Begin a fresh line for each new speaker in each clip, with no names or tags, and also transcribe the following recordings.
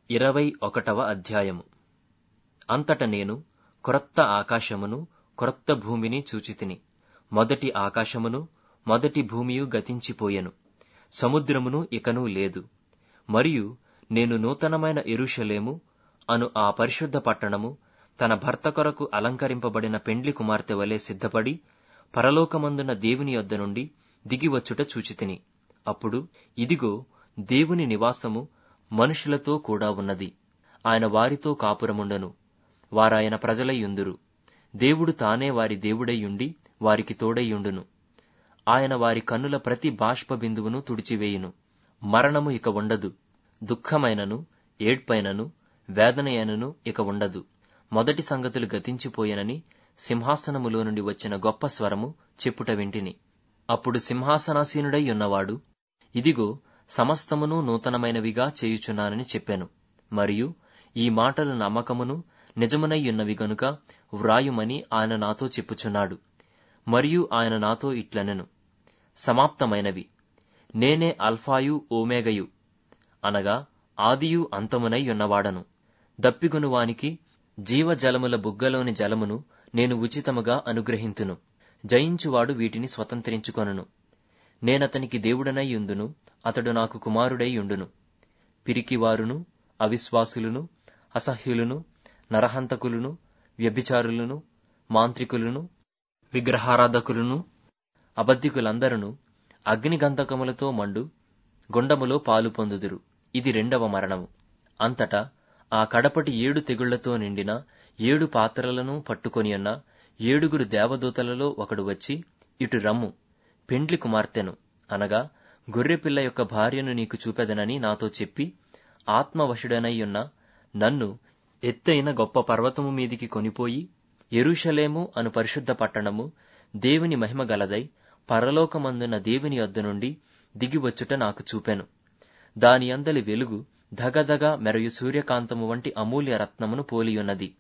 ఇరవై ఒకటవ అధ్యాయము అంతట నేను క్రొత్త ఆకాశమును క్రొత్త భూమిని చూచితిని మొదటి ఆకాశమును మొదటి భూమియు గతించిపోయెను సముద్రమును ఇకను లేదు మరియు నేను నూతనమైన ఎరుషలేము అను ఆ పరిశుద్ధ పట్టణము తన భర్త కొరకు అలంకరింపబడిన పెండ్లి కుమార్తె వలె సిద్ధపడి పరలోకమందున దేవుని యొద్ద నుండి దిగివచ్చుట చూచితిని అప్పుడు ఇదిగో దేవుని నివాసము మనుషులతో కూడా ఉన్నది ఆయన వారితో కాపురముండను వారాయన ప్రజలయ్యుందురు దేవుడు తానే వారి దేవుడయ్యుండి వారికి తోడయ్యుండును ఆయన వారి కన్నుల ప్రతి బాష్ప బిందువును తుడిచివేయును మరణము ఇక ఉండదు దుఃఖమైనను ఏడ్పైనను వేదనయనను ఇక ఉండదు మొదటి సంగతులు గతించిపోయెనని సింహాసనములో నుండి వచ్చిన గొప్ప స్వరము చెప్పుట వింటిని అప్పుడు సింహాసనాసీనుడై ఉన్నవాడు ఇదిగో సమస్తమును నూతనమైనవిగా చేయుచున్నానని చెప్పాను మరియు ఈ మాటలు నమ్మకమును నిజమునై ఉన్నవి గనుక వ్రాయుమని ఆయన నాతో చెప్పుచున్నాడు మరియు ఆయన నాతో ఇట్లనెను సమాప్తమైనవి నేనే అల్ఫాయు ఓమేగయు అనగా ఆదియు అంతమునై ఉన్నవాడను దప్పిగొనువానికి జీవజలముల బుగ్గలోని జలమును నేను ఉచితముగా అనుగ్రహింతును జయించువాడు వీటిని స్వతంత్రించుకొనును నేనతనికి దేవుడనై యుందును అతడు నాకు కుమారుడై యుండును పిరికివారును అవిశ్వాసులును అసహ్యులును నరహంతకులును వ్యభిచారులను మాంత్రికులను విగ్రహారాధకులను అబద్ధికులందరూ అగ్నిగంధకములతో మండు గుండములో పాలు పొందుదురు ఇది రెండవ మరణము అంతటా ఆ కడపటి ఏడు తెగుళ్లతో నిండిన ఏడు పాత్రలను పట్టుకొనియున్న ఏడుగురు దేవదూతలలో ఒకడు వచ్చి ఇటు రమ్ము పెండ్లి కుమార్తెను అనగా గొర్రెపిల్ల యొక్క భార్యను నీకు చూపెదనని నాతో చెప్పి ఆత్మవశుడనయ్యున్న నన్ను ఎత్తైన గొప్ప పర్వతము మీదికి కొనిపోయి ఎరుషలేము అను పరిశుద్ధ పట్టణము దేవుని మహిమ గలదై పరలోకమందున దేవుని యొద్ద నుండి దిగివచ్చుట నాకు చూపెను దాని అందలి వెలుగు ధగధగ మెరయు సూర్యకాంతము వంటి అమూల్య రత్నమును పోలియున్నది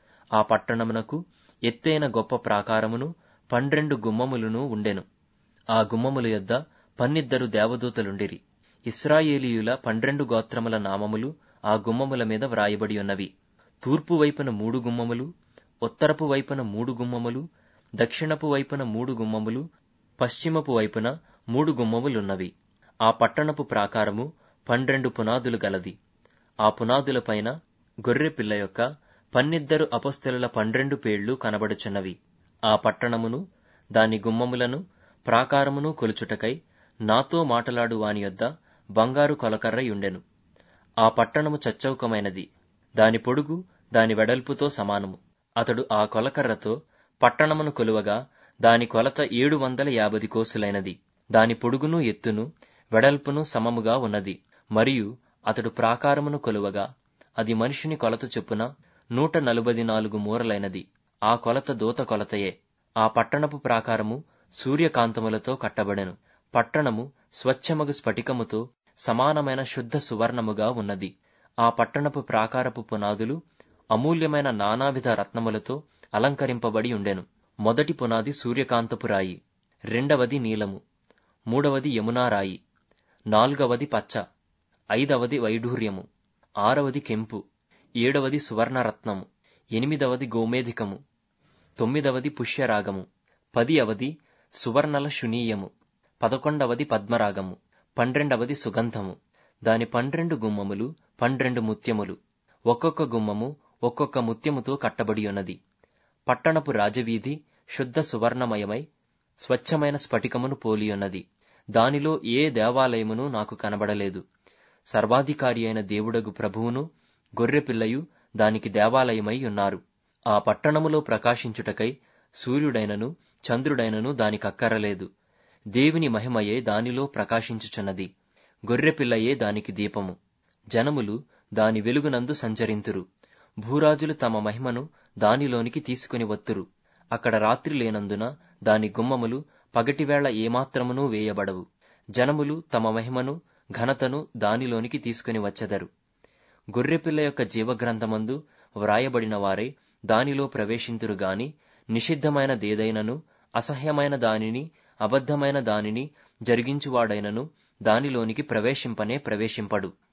ఆ పట్టణమునకు ఎత్తైన గొప్ప ప్రాకారమును పండ్రెండు గుమ్మములను ఉండెను ఆ గుమ్మముల యొద్ద పన్నిద్దరు దేవదూతలుండిరి ఇస్రాయేలీయుల పండ్రెండు గోత్రముల నామములు ఆ గుమ్మముల మీద వ్రాయబడి ఉన్నవి తూర్పు వైపున మూడు గుమ్మములు ఉత్తరపు వైపున మూడు గుమ్మములు దక్షిణపు వైపున మూడు గుమ్మములు పశ్చిమపు వైపున మూడు గుమ్మములున్నవి ఆ పట్టణపు ప్రాకారము పన్నెండు పునాదులు గలది ఆ పునాదులపైన గొర్రెపిల్ల యొక్క పన్నిద్దరు అపస్థలుల పన్నెండు పేళ్లు కనబడుచున్నవి ఆ పట్టణమును దాని గుమ్మములను ప్రాకారమును కొలుచుటకై నాతో మాటలాడు వాని యొద్ద బంగారు కొలకర్రయుండెను ఆ పట్టణము చచ్చౌకమైనది దాని పొడుగు దాని వెడల్పుతో సమానము అతడు ఆ కొలకర్రతో పట్టణమును కొలువగా దాని కొలత ఏడు వందల యాభది కోసులైనది దాని పొడుగును ఎత్తును వెడల్పును సమముగా ఉన్నది మరియు అతడు ప్రాకారమును కొలువగా అది మనిషిని కొలత చొప్పున నూట నలుబది నాలుగు మూరలైనది ఆ కొలత దూత కొలతయే ఆ పట్టణపు ప్రాకారము సూర్యకాంతములతో కట్టబడెను పట్టణము స్వచ్ఛమగు స్ఫటికముతో సమానమైన శుద్ధ సువర్ణముగా ఉన్నది ఆ పట్టణపు ప్రాకారపు పునాదులు అమూల్యమైన నానావిధ రత్నములతో అలంకరింపబడి ఉండెను మొదటి పునాది సూర్యకాంతపు రాయి రెండవది నీలము మూడవది యమునా రాయి నాలుగవది పచ్చ ఐదవది వైఢూర్యము ఆరవది కెంపు ఏడవది సువర్ణరత్నము ఎనిమిదవది గోమేధికము తొమ్మిదవది పుష్యరాగము పది అవది సువర్ణల శునీయము పదకొండవది పద్మరాగము పన్నెండవది సుగంధము దాని పన్నెండు గుమ్మములు పన్నెండు ముత్యములు ఒక్కొక్క గుమ్మము ఒక్కొక్క ముత్యముతో కట్టబడి ఉన్నది పట్టణపు రాజవీధి శుద్ధ సువర్ణమయమై స్వచ్ఛమైన స్ఫటికమును పోలియున్నది దానిలో ఏ దేవాలయమును నాకు కనబడలేదు సర్వాధికారి అయిన దేవుడగు ప్రభువును గొర్రెపిల్లయు దానికి దేవాలయమై ఉన్నారు ఆ పట్టణములో ప్రకాశించుటకై సూర్యుడైనను చంద్రుడైనను దానికక్కరలేదు దేవుని మహిమయే దానిలో ప్రకాశించుచున్నది గొర్రెపిల్లయే దానికి దీపము జనములు దాని వెలుగునందు సంచరింతురు భూరాజులు తమ మహిమను దానిలోనికి తీసుకుని వత్తురు అక్కడ రాత్రి లేనందున దాని గుమ్మములు పగటివేళ ఏమాత్రమునూ వేయబడవు జనములు తమ మహిమను ఘనతను దానిలోనికి తీసుకుని వచ్చెదరు గొర్రెపిల్ల యొక్క జీవగ్రంథమందు వ్రాయబడిన వారే దానిలో ప్రవేశింతురు గాని నిషిద్ధమైన దేదైనను అసహ్యమైన దానిని అబద్ధమైన దానిని జరిగించువాడైనను దానిలోనికి ప్రవేశింపనే ప్రవేశింపడు